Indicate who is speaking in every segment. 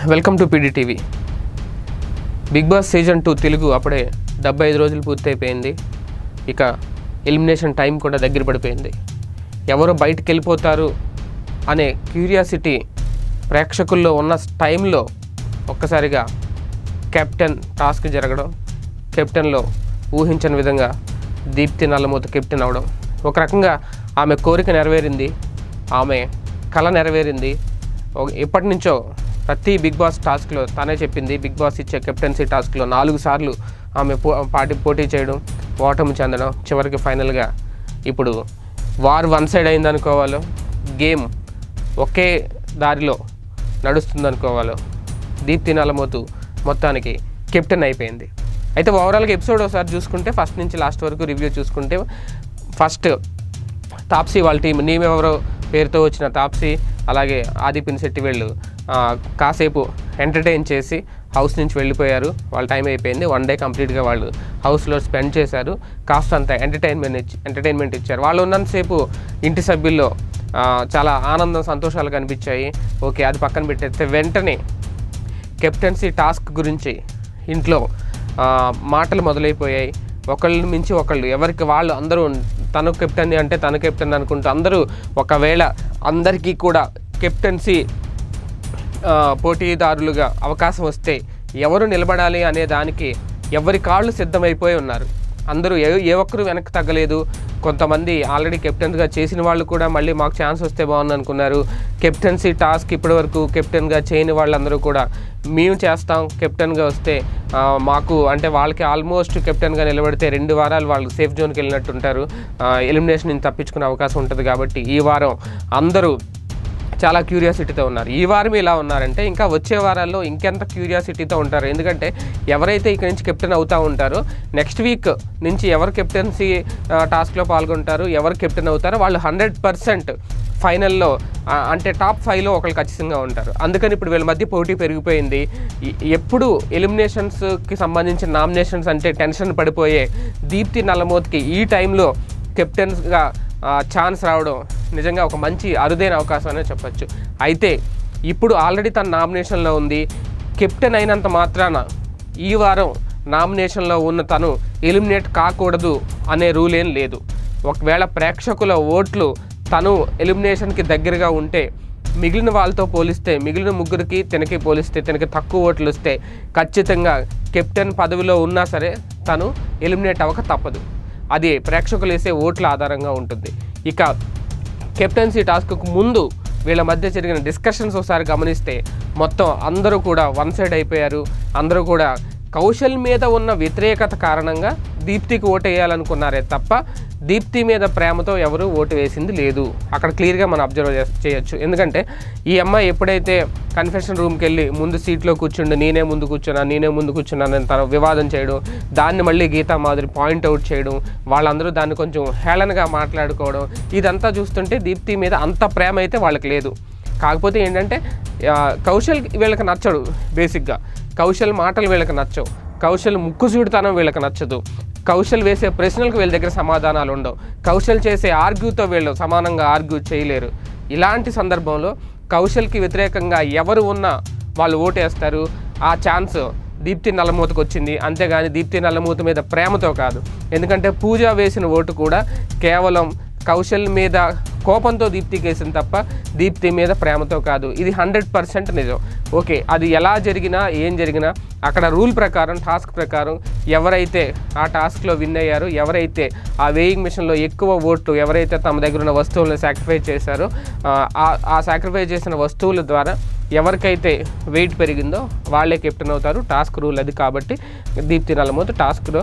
Speaker 1: Welcome to PDTV Bigg Boss season two Telugu అప్పుడే డెబ్బై ఐదు రోజులు పూర్తయిపోయింది ఇక ఎలిమినేషన్ టైం కూడా దగ్గర పడిపోయింది ఎవరు బయటకు వెళ్ళిపోతారు అనే క్యూరియాసిటీ ప్రేక్షకుల్లో ఉన్న టైంలో ఒక్కసారిగా కెప్టెన్ టాస్క్ జరగడం కెప్టెన్లో ఊహించని విధంగా దీప్తి నల్లమూత కెప్టెన్ అవడం ఒక రకంగా ఆమె కోరిక నెరవేరింది ఆమె కళ నెరవేరింది ఒక- ఎప్పటి నుంచో ప్రతి బిగ్ బాస్ టాస్క్లో తనే చెప్పింది బిగ్ బాస్ ఇచ్చే కెప్టెన్సీ టాస్క్లో నాలుగు సార్లు ఆమె పో పాటి పోటీ చేయడం ఓటమి చెందడం చివరికి ఫైనల్గా ఇప్పుడు వార్ వన్ సైడ్ అయింది అనుకోవాలో గేమ్ ఒకే దారిలో నడుస్తుంది అనుకోవాలో దీప్తి నల్లమోతు మొత్తానికి కెప్టెన్ అయిపోయింది అయితే ఓవరాల్గా ఎపిసోడ్ ఒకసారి చూసుకుంటే ఫస్ట్ నుంచి లాస్ట్ వరకు రివ్యూ చూసుకుంటే ఫస్ట్ తాప్సీ వాళ్ళ టీం నీవెవరో పేరుతో వచ్చిన తాప్సీ అలాగే ఆది పినిశెట్టి వీళ్ళు ఆ, కాసేపు ఎంటర్టైన్ చేసి హౌస్ నుంచి వెళ్ళిపోయారు వాళ్ళ టైం అయిపోయింది వన్ డే కంప్లీట్గా వాళ్ళు హౌస్లో స్పెండ్ చేశారు కాస్త అంత ఎంటర్టైన్మెంట్ ఇచ్చి ఎంటర్టైన్మెంట్ ఇచ్చారు వాళ్ళు ఉన్నంతసేపు ఇంటి సభ్యుల్లో ఆ, చాలా ఆనందం సంతోషాలు కనిపించాయి ఓకే అది పక్కన పెట్టేస్తే వెంటనే కెప్టెన్సీ టాస్క్ గురించి ఇంట్లో ఆ, మాటలు మొదలైపోయాయి ఒకళ్ళని మించి ఒకళ్ళు ఎవరికి వాళ్ళు అందరూ తను కెప్టెన్ అంటే తను కెప్టెన్ అనుకుంటూ అందరూ ఒకవేళ అందరికీ కూడా కెప్టెన్సీ ఆ, పోటీదారులుగా అవకాశం వస్తే ఎవరు నిలబడాలి అనే దానికి ఎవరి కాళ్ళు సిద్ధమైపోయి ఉన్నారు అందరూ ఏ ఏ ఒక్కరు వెనక్కి తగ్గలేదు కొంతమంది ఆల్రెడీ కెప్టెన్గా చేసిన వాళ్ళు కూడా మళ్ళీ మాకు ఛాన్స్ వస్తే బాగుంది అనుకున్నారు కెప్టెన్సీ టాస్క్ ఇప్పటివరకు కెప్టెన్గా చేయని వాళ్ళందరూ కూడా మేము చేస్తాం కెప్టెన్గా వస్తే ఆ, మాకు అంటే వాళ్ళకి ఆల్మోస్ట్ కెప్టెన్గా నిలబడితే రెండు వారాలు వాళ్ళు సేఫ్ జోన్కి వెళ్ళినట్టు ఉంటారు ఎలిమినేషన్ నుంచి తప్పించుకునే అవకాశం ఉంటుంది కాబట్టి ఈ వారం అందరూ చాలా క్యూరియాసిటీతో ఉన్నారు ఈ వారం ఇలా ఉన్నారంటే ఇంకా వచ్చే వారాల్లో ఇంకెంత క్యూరియాసిటీతో ఉంటారు ఎందుకంటే ఎవరైతే ఇక్కడి నుంచి కెప్టెన్ అవుతూ ఉంటారో నెక్స్ట్ వీక్ నుంచి ఎవరు కెప్టెన్సీ టాస్క్లో పాల్గొంటారు ఎవరు కెప్టెన్ అవుతారో వాళ్ళు హండ్రెడ్ పర్సెంట్ ఫైనల్లో ఆ, అంటే టాప్ ఫైవ్లో ఒకళ్ళు ఖచ్చితంగా ఉంటారు అందుకని ఇప్పుడు వీళ్ళ మధ్య పోటీ పెరిగిపోయింది ఎ- ఎప్పుడు ఎలిమినేషన్స్కి సంబంధించిన నామినేషన్స్ అంటే టెన్షన్ పడిపోయే దీప్తి నల్లమోత్కి ఈ టైంలో కెప్టెన్స్గా ఛాన్స్ రావడం నిజంగా ఒక మంచి అరుదైన అవకాశం అనే చెప్పొచ్చు అయితే ఇప్పుడు ఆల్రెడీ తన నామినేషన్లో ఉంది కెప్టెన్ అయినంత మాత్రాన ఈ వారం నామినేషన్లో ఉన్న తను ఎలిమినేట్ కాకూడదు అనే రూల్ ఏం లేదు ఒకవేళ ప్రేక్షకుల ఓట్లు తను ఎలిమినేషన్కి దగ్గరగా ఉంటే మిగిలిన వాళ్ళతో పోలిస్తే మిగిలిన ముగ్గురికి తినకి పోలిస్తే తినకి తక్కువ ఓట్లు వస్తే ఖచ్చితంగా కెప్టెన్ పదవిలో ఉన్నా సరే తను ఎలిమినేట్ అవ్వక తప్పదు అది ప్రేక్షకులు వేసే ఓట్ల ఆధారంగా ఉంటుంది ఇక కెప్టెన్సీ టాస్క్కు ముందు వీళ్ళ మధ్య జరిగిన డిస్కషన్స్ ఒకసారి గమనిస్తే మొత్తం అందరూ కూడా వన్ సైడ్ అయిపోయారు అందరూ కూడా కౌశల్ మీద ఉన్న వ్యతిరేకత కారణంగా దీప్తికి ఓటు వేయాలనుకున్నారే తప్ప దీప్తి మీద ప్రేమతో ఎవరు ఓటు వేసింది లేదు అక్కడ క్లియర్గా మనం అబ్జర్వ్ చేయొచ్చు ఎందుకంటే ఈ అమ్మాయి ఎప్పుడైతే కన్ఫెషన్ రూమ్కి వెళ్ళి ముందు సీట్లో కూర్చుండి నేనే ముందు కూర్చున్నా నేనే ముందు కూర్చున్నానని తన వివాదం చేయడం దాన్ని మళ్ళీ గీతా మాదిరి పాయింట్ అవుట్ చేయడం వాళ్ళందరూ దాన్ని కొంచెం హేళనగా మాట్లాడుకోవడం ఇదంతా చూస్తుంటే దీప్తి మీద అంత ప్రేమ అయితే వాళ్ళకి లేదు కాకపోతే ఏంటంటే ఆ, కౌశల్ వీళ్ళకి నచ్చడు బేసిక్గా కౌశల్ మాటలు వీళ్ళకి నచ్చవు కౌశల్ ముక్కుసూడితనం వీళ్ళకి నచ్చదు కౌశల్ వేసే ప్రశ్నలకు వీళ్ళ దగ్గర సమాధానాలు ఉండవు కౌశల్ చేసే ఆర్గ్యూతో వీళ్ళు సమానంగా ఆర్గ్యూ చేయలేరు ఇలాంటి సందర్భంలో కౌశల్కి వ్యతిరేకంగా ఎవరు ఉన్నా వాళ్ళు ఓటేస్తారు ఆ ఛాన్స్ దీప్తి నల్లమూతకు వచ్చింది అంతేగాని దీప్తి నల్లమూత మీద ప్రేమతో కాదు ఎందుకంటే పూజ వేసిన ఓటు కూడా కేవలం కౌశల్ మీద కోపంతో దీప్తికి వేసింది తప్ప దీప్తి మీద ప్రేమతో కాదు ఇది హండ్రెడ్ పర్సెంట్ నిజం ఓకే అది ఎలా జరిగినా ఏం జరిగినా అక్కడ రూల్ ప్రకారం టాస్క్ ప్రకారం ఎవరైతే ఆ టాస్క్లో విన్ అయ్యారో ఎవరైతే ఆ వేయింగ్ మిషన్లో ఎక్కువ ఓట్లు ఎవరైతే తమ దగ్గర ఉన్న వస్తువులను సాక్రిఫైస్ చేశారో ఆ, ఆ- ఆ సాక్రిఫైస్ చేసిన వస్తువుల ద్వారా ఎవరికైతే వెయిట్ పెరిగిందో వాళ్ళే కెప్టెన్ అవుతారు టాస్క్ రూల్ అది కాబట్టి దీప్తి నల్లమోతు టాస్క్లో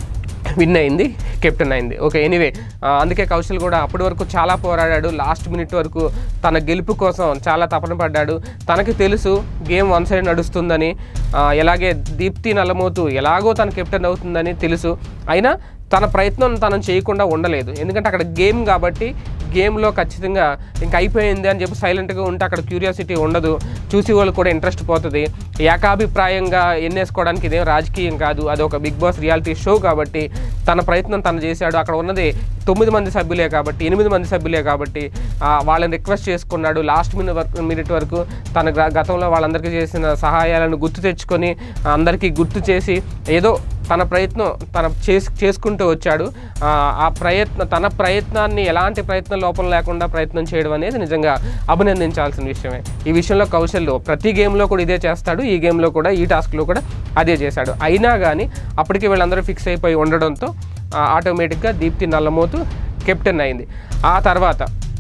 Speaker 1: విన్ అయింది కెప్టెన్ అయింది ఓకే ఎనీవే అందుకే కౌశల్ కూడా అప్పటి వరకు చాలా పోరాడాడు లాస్ట్ మినిట్ వరకు తన గెలుపు కోసం చాలా తపన పడ్డాడు తనకి తెలుసు గేమ్ వన్ సైడ్ నడుస్తుందని ఆ, ఎలాగే దీప్తి నల్లమోతు ఎలాగో తన కెప్టెన్ అవుతుందని తెలుసు అయినా తన ప్రయత్నం తనం చేయకుండా ఉండలేదు ఎందుకంటే అక్కడ గేమ్ కాబట్టి గేమ్లో ఖచ్చితంగా ఇంకా అయిపోయింది అని చెప్పి సైలెంట్గా ఉంటే అక్కడ క్యూరియాసిటీ ఉండదు చూసి వాళ్ళు కూడా ఇంట్రెస్ట్ పోతుంది ఏకాభిప్రాయంగా ఎన్నేసుకోవడానికి ఇదేం రాజకీయం కాదు అది ఒక బిగ్ బాస్ రియాలిటీ షో కాబట్టి తన ప్రయత్నం తను చేశాడు అక్కడ ఉన్నది తొమ్మిది మంది సభ్యులే కాబట్టి ఎనిమిది మంది సభ్యులే కాబట్టి ఆ, వాళ్ళని రిక్వెస్ట్ చేసుకున్నాడు లాస్ట్ మినిట్ వరకు మినిట్ వరకు తన గ- గతంలో వాళ్ళందరికీ చేసిన సహాయాలను గుర్తు తెచ్చుకొని అందరికీ గుర్తు చేసి ఏదో తన ప్రయత్నం తన చేసి చేసుకుంటూ వచ్చాడు ఆ, ఆ ప్రయత్నం తన ప్రయత్నాన్ని ఎలాంటి ప్రయత్నం లోపం లేకుండా ప్రయత్నం చేయడం అనేది నిజంగా అభినందించాల్సిన విషయమే ఈ విషయంలో కౌశల్లో ప్రతి గేమ్లో కూడా ఇదే చేస్తాడు ఈ గేమ్లో కూడా ఈ టాస్క్లో కూడా అదే చేశాడు అయినా కానీ అప్పటికి వీళ్ళందరూ ఫిక్స్ అయిపోయి ఉండడంతో ఆ, ఆటోమేటిక్గా దీప్తి నల్లమోతు కెప్టెన్ అయింది ఆ తర్వాత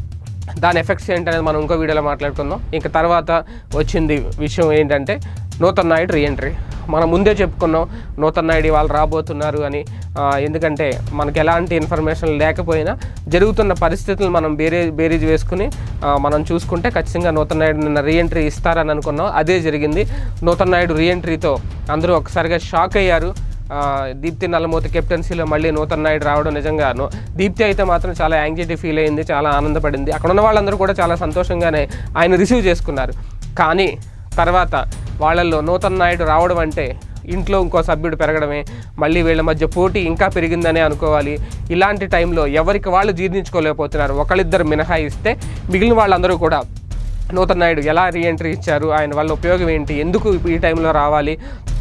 Speaker 1: దాని ఎఫెక్ట్స్ ఏంటనేది మనం ఇంకో వీడియోలో మాట్లాడుకుందాం ఇంకా తర్వాత వచ్చింది విషయం ఏంటంటే నూతన్ నాయుడు రీఎంట్రీ మనం ముందే చెప్పుకున్నాం నూతన్ నాయుడు వాళ్ళు రాబోతున్నారు అని ఆ, ఎందుకంటే మనకి ఎలాంటి ఇన్ఫర్మేషన్ లేకపోయినా జరుగుతున్న పరిస్థితులు మనం బేరే బేరీజ్ వేసుకుని ఆ, మనం చూసుకుంటే ఖచ్చితంగా నూతన్ నాయుడు నిన్న రీఎంట్రీ ఇస్తారని అనుకున్నాం అదే జరిగింది నూతన్ నాయుడు రీఎంట్రీతో అందరూ ఒకసారిగా షాక్ అయ్యారు ఆ, దీప్తి నల్లమూత కెప్టెన్సీలో మళ్ళీ నూతన్ నాయుడు రావడం నిజంగా ను- దీప్తి అయితే మాత్రం చాలా యాంగ్జైటీ ఫీల్ అయింది చాలా ఆనందపడింది అక్కడ ఉన్న వాళ్ళందరూ కూడా చాలా సంతోషంగానే ఆయన రిసీవ్ చేసుకున్నారు కానీ తర్వాత వాళ్ళల్లో నూతన్ నాయుడు రావడం అంటే ఇంట్లో ఇంకో సభ్యుడు పెరగడమే మళ్ళీ వీళ్ళ మధ్య పోటీ ఇంకా పెరిగిందనే అనుకోవాలి ఇలాంటి టైంలో ఎవరికి వాళ్ళు జీర్ణించుకోలేకపోతున్నారు ఒకళ్ళిద్దరు మినహాయిస్తే మిగిలిన వాళ్ళందరూ కూడా నూతన్ నాయుడు ఎలా రీఎంట్రీ ఇచ్చారు ఆయన వల్ల ఉపయోగం ఏంటి ఎందుకు ఈ టైంలో రావాలి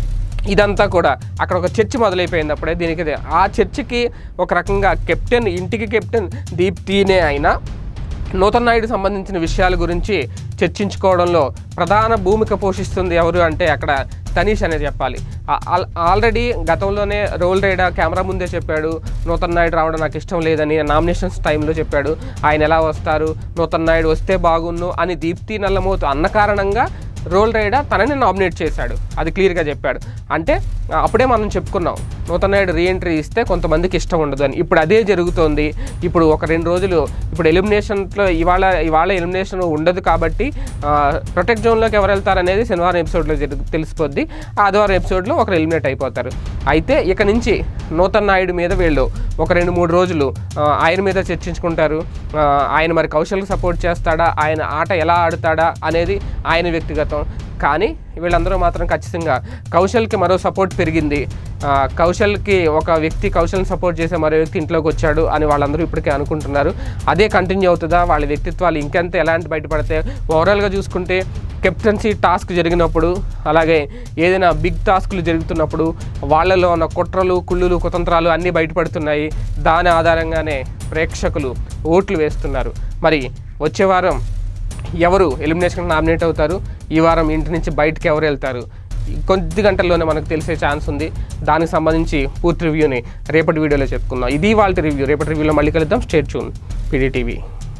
Speaker 1: ఇదంతా కూడా అక్కడ ఒక చర్చ్ మొదలైపోయింది అప్పుడే దీనికి ఇది. ఆ చర్చికి ఒక రకంగా కెప్టెన్ ఇంటికి కెప్టెన్ దీప్తినే అయినా నూతన్ నాయుడు సంబంధించిన విషయాల గురించి చర్చించుకోవడంలో ప్రధాన భూమిక పోషిస్తుంది ఎవరు అంటే అక్కడ తనీష్ అనే చెప్పాలి ఆ- ఆల్- ఆల్రెడీ గతంలోనే రోల్ రైడా కెమెరా ముందే చెప్పాడు నూతన్ నాయుడు రావడం నాకు ఇష్టం లేదని నామినేషన్స్ టైంలో చెప్పాడు ఆయన ఎలా వస్తారు నూతన్ నాయుడు వస్తే బాగున్ను అని దీప్తి నల్లమోతు అన్న కారణంగా రోల్ రైడా తనని నామినేట్ చేశాడు అది క్లియర్గా చెప్పాడు అంటే ఆ, అప్పుడే మనం చెప్పుకున్నాం నూతన్ నాయుడు రీఎంట్రీ ఇస్తే కొంతమందికి ఇష్టం ఉండదు అని ఇప్పుడు అదే జరుగుతోంది ఇప్పుడు ఒక రెండు రోజులు ఇప్పుడు ఎలిమినేషన్లో ఇవాళ ఇవాళ ఎలిమినేషన్ ఉండదు కాబట్టి ప్రొటెక్ట్ జోన్లోకి ఎవరు వెళ్తారు అనేది శనివారం ఎపిసోడ్లో జరుగు తెలిసిపోద్ది ఆదివారం ఎపిసోడ్లో ఒకరు ఎలిమినేట్ అయిపోతారు అయితే ఇక నుంచి నూతన్ నాయుడు మీద వీళ్ళు ఒక రెండు మూడు రోజులు ఆ, ఆయన మీద చర్చించుకుంటారు ఆ, ఆయన మరి కౌశల్కి సపోర్ట్ చేస్తాడా ఆయన ఆట ఎలా ఆడుతాడా అనేది ఆయన వ్యక్తిగతం కానీ వీళ్ళందరూ మాత్రం ఖచ్చితంగా కౌశల్కి మరో సపోర్ట్ పెరిగింది ఆ, కౌశల్కి ఒక వ్యక్తి కౌశల్ని సపోర్ట్ చేసే మరో వ్యక్తి ఇంట్లోకి వచ్చాడు అని వాళ్ళందరూ ఇప్పటికే అనుకుంటున్నారు అదే కంటిన్యూ అవుతుందా వాళ్ళ వ్యక్తిత్వాలు ఇంకెంత ఎలాంటి బయటపడతాయి ఓవరాల్గా చూసుకుంటే కెప్టెన్సీ టాస్క్ జరిగినప్పుడు అలాగే ఏదైనా బిగ్ టాస్క్లు జరుగుతున్నప్పుడు వాళ్ళలో ఉన్న కుట్రలు కుళ్ళులు కుతంత్రాలు అన్నీ బయటపడుతున్నాయి దాని ఆధారంగానే ప్రేక్షకులు ఓట్లు వేస్తున్నారు మరి వచ్చే వారం ఎవరు ఎలిమినేషన్ నామినేట్ అవుతారు ఈ వారం ఇంటి నుంచి బయటకు ఎవరు వెళ్తారు కొద్ది గంటల్లోనే మనకు తెలిసే ఛాన్స్ ఉంది దానికి సంబంధించి పూర్తి రివ్యూని రేపటి వీడియోలో చెప్పుకుందాం ఇది వాళ్ళ రివ్యూ రేపటి రివ్యూలో మళ్ళీ కలుద్దాం స్టేట్ చూన్ పీడీటీవీ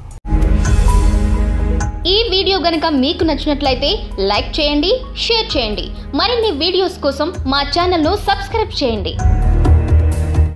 Speaker 2: ఈ వీడియో గనుక మీకు నచ్చినట్లయితే లైక్ చేయండి షేర్ చేయండి మరిన్ని వీడియోస్ కోసం మా ఛానల్ను సబ్స్క్రైబ్ చేయండి